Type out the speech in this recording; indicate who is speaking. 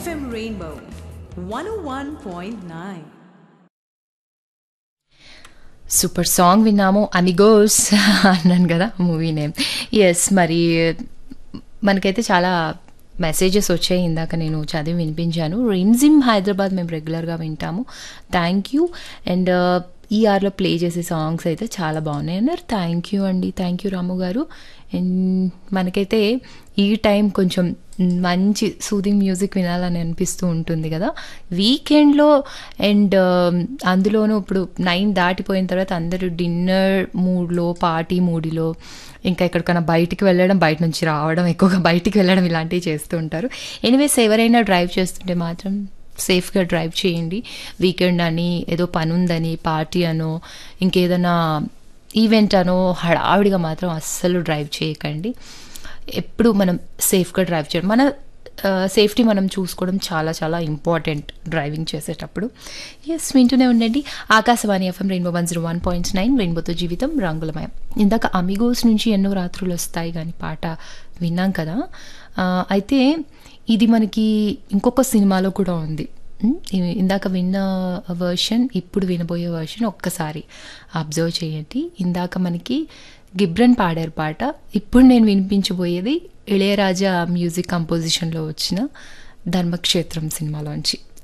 Speaker 1: FM Rainbow 101.9.
Speaker 2: Super song విన్నాము అమిగోస్ అన్నాను కదా మూవీ నేమ్ ఎస్ మరి మనకైతే చాలా మెసేజెస్ వచ్చాయి ఇందాక నేను చదివి వినిపించాను రిమ్జిమ్ హైదరాబాద్ మేము రెగ్యులర్గా వింటాము థ్యాంక్ యూ అండ్ ఈ ఆర్లో ప్లే చేసే సాంగ్స్ అయితే చాలా బాగున్నాయి అన్నారు థ్యాంక్ యూ అండి థ్యాంక్ యూ రాము గారు అండ్ మనకైతే ఈ టైం కొంచెం మంచి సూదింగ్ మ్యూజిక్ వినాలని అనిపిస్తూ ఉంటుంది కదా వీకెండ్లో అండ్ అందులోనూ ఇప్పుడు నైన్ దాటిపోయిన తర్వాత అందరూ డిన్నర్ మూడ్లో పార్టీ మూడిలో ఇంకా ఎక్కడికైనా బయటికి వెళ్ళడం బయట నుంచి రావడం ఎక్కువగా బయటికి వెళ్ళడం ఇలాంటివి చేస్తూ ఉంటారు ఎనీవేస్ ఎవరైనా డ్రైవ్ చేస్తుంటే మాత్రం సేఫ్గా డ్రైవ్ చేయండి వీకెండ్ అని ఏదో పని ఉందని పార్టీ అనో ఇంకేదైనా ఈవెంట్ అనో హడావిడిగా మాత్రం అస్సలు డ్రైవ్ చేయకండి ఎప్పుడు మనం సేఫ్గా డ్రైవ్ చేయడం మన సేఫ్టీ మనం చూసుకోవడం చాలా చాలా ఇంపార్టెంట్ డ్రైవింగ్ చేసేటప్పుడు ఎస్ వింటూనే ఉండండి Akashvani FM Rainbow one zero one point nine రెయిన్బోతో జీవితం రంగులమయం ఇందాక అమిగోస్ నుంచి ఎన్నో రాత్రులు వస్తాయి కానీ పాట విన్నాం కదా ఆ, అయితే ఇది మనకి ఇంకొక సినిమాలో కూడా ఉంది ఉమ్, ఇ- ఇందాక విన్న వర్షన్ ఇప్పుడు వినబోయే వర్షన్ ఒక్కసారి అబ్జర్వ్ చేయండి ఇందాక మనకి గిబ్రన్ పాడారు పాట ఇప్పుడు నేను వినిపించబోయేది ఇళయరాజా మ్యూజిక్ కంపోజిషన్లో వచ్చిన ధర్మక్షేత్రం సినిమాలోంచి